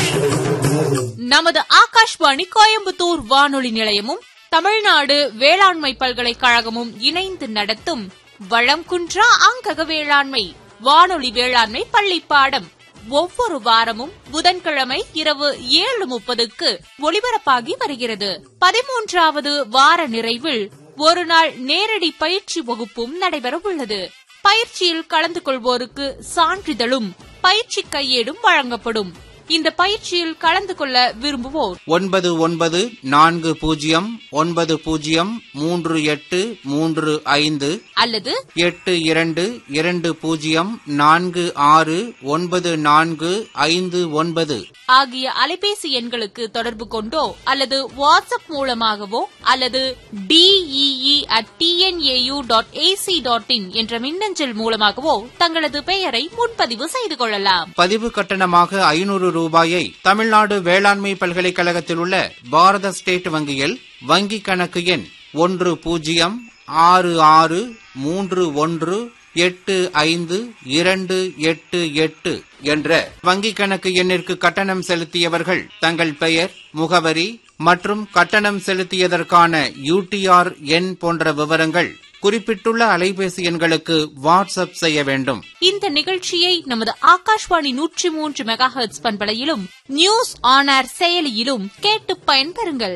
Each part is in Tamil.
நமது ஆகாஷ்வாணி கோயம்புத்தூர் வானொலி நிலையமும் தமிழ்நாடு வேளாண்மை பல்கலைக்கழகமும் இணைந்து நடத்தும் வளம் குன்றா அங்கக வேளாண்மை வானொலி வேளாண்மை பள்ளிப்பாடம் ஒவ்வொரு வாரமும் புதன்கிழமை இரவு ஏழு முப்பதுக்கு ஒளிபரப்பாகி வருகிறது பதிமூன்றாவது வார நிறைவில் ஒரு நாள் நேரடி பயிற்சி வகுப்பும் நடைபெற உள்ளது பயிற்சியில் கலந்து கொள்வோருக்கு சான்றிதழும் பயிற்சி கையேடும் வழங்கப்படும் இந்த பயிற்சியில் கலந்து கொள்ள விரும்புவோர் ஒன்பது ஒன்பது நான்கு பூஜ்ஜியம் ஒன்பது பூஜ்ஜியம் மூன்று எட்டு மூன்று ஐந்து அல்லது எட்டு இரண்டு இரண்டு பூஜ்ஜியம் நான்கு ஆறு ஒன்பது நான்கு ஐந்து ஒன்பது ஆகிய அலைபேசி எண்களுக்கு தொடர்பு கொண்டோ அல்லது வாட்ஸ்அப் மூலமாகவோ அல்லது DEE at TNAU dot AC dot in என்ற மின்னஞ்சல் மூலமாகவோ தங்களது பெயரை முன்பதிவு செய்து கொள்ளலாம் பதிவு கட்டணமாக ஐநூறு ரூபாயை தமிழ்நாடு வேளாண்மை பல்கலைக்கழகத்தில் உள்ள பாரத ஸ்டேட் வங்கியில் வங்கிக் கணக்கு எண் ஒன்று பூஜ்ஜியம் ஆறு ஆறு மூன்று ஒன்று எட்டு ஐந்து இரண்டு எட்டு எட்டு என்ற வங்கிக் கணக்கு எண்ணிற்கு கட்டணம் செலுத்தியவர்கள் தங்கள் பெயர் முகவரி மற்றும் கட்டணம் செலுத்தியதற்கான யூடிஆர் எண் போன்ற விவரங்கள் குறிப்பிட்டுள்ள அலைபேசி எண்களுக்கு வாட்ஸ்அப் செய்ய வேண்டும் இந்த நிகழ்ச்சியை நமது ஆகாஷ்வாணி நூற்றி மூன்று மெகா ஹெர்ட்ஸ் பண்பலையிலும் நியூஸ் ஆன் ஏர் செயலியிலும் கேட்டு பயன்பெறுங்கள்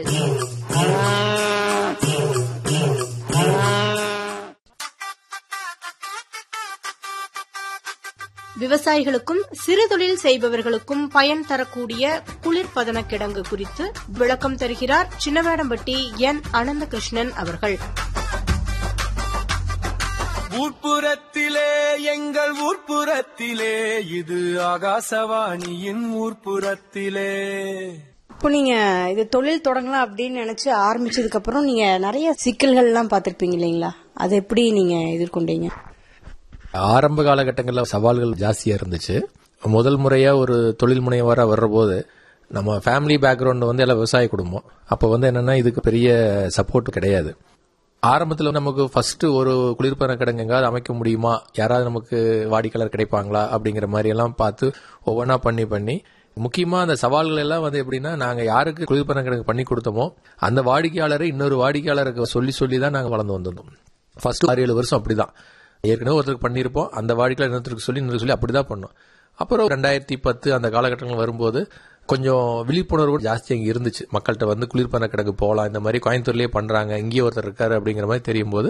விவசாயிகளுக்கும் சிறுதொழில் செய்பவர்களுக்கும் பயன் தரக்கூடிய குளிர்பதன கிடங்கு குறித்து விளக்கம் தருகிறார் சின்னவேடம்பட்டி என் அனந்தகிருஷ்ணன் அவர்கள் ஊர்ப்புறத்திலே எங்கள் ஊர்ப்புறத்திலே இது ஆகாசவாணியின் ஊர்ப்புறத்திலே இப்போ நீங்க இது தொழில் தொடங்கலாம் அப்படின்னு நினைச்சு ஆரம்பிச்சதுக்கு அப்புறம் நீங்க நிறைய சிக்கல்கள் எல்லாம் பார்த்திருப்பீங்க இல்லைங்களா அதை எப்படி நீங்க எதிர்கொண்டீங்க ஆரம்ப காலகட்டங்களில் சவால்கள் ஜாஸ்தியா இருந்துச்சு முதல் முறையா ஒரு தொழில் முனைவரா வர்றபோது நம்ம ஃபேமிலி பேக்ரவுண்ட் வந்து எல்லாம் விவசாய குடும்பம் அப்போ வந்து என்னன்னா இதுக்கு பெரிய சப்போர்ட் கிடையாது ஆரம்பத்தில் நமக்கு ஃபர்ஸ்ட் ஒரு குளிர்பதன கிடங்கு எங்காவது அமைக்க முடியுமா யாராவது நமக்கு வாடிக்கையாளர் கிடைப்பாங்களா அப்படிங்கிற மாதிரி எல்லாம் பார்த்து ஒவ்வொன்றா பண்ணி பண்ணி முக்கியமா அந்த சவால்கள் எல்லாம் வந்து எப்படின்னா நாங்க யாருக்கு குளிர்பதன கிடங்கு பண்ணி கொடுத்தோமோ அந்த வாடிக்கையாளரை இன்னொரு வாடிக்கையாளருக்கு சொல்லி சொல்லி தான் நாங்க வளர்ந்து வந்திருந்தோம் ஃபர்ஸ்ட் ஆறு ஏழு வருஷம் அப்படிதான் ஏற்கனவே ஒருத்தருக்கு பண்ணியிருப்போம் அந்த வாடிக்கையாளர் இன்னொருத்தருக்கு சொல்லி இன்னொரு சொல்லி அப்படிதான் பண்ணோம் அப்புறம் ரெண்டாயிரத்தி பத்து அந்த காலகட்டங்கள் வரும்போது கொஞ்சம் விழிப்புணர்வு ஜாஸ்தி அங்கே இருந்துச்சு மக்கள்கிட்ட வந்து குளிர்பதன கிடங்கு போகலாம் இந்த மாதிரி கோயம்புத்தூர்லயே பண்றாங்க இங்கேயே ஒருத்தர் இருக்காரு அப்படிங்கிற மாதிரி தெரியும் போது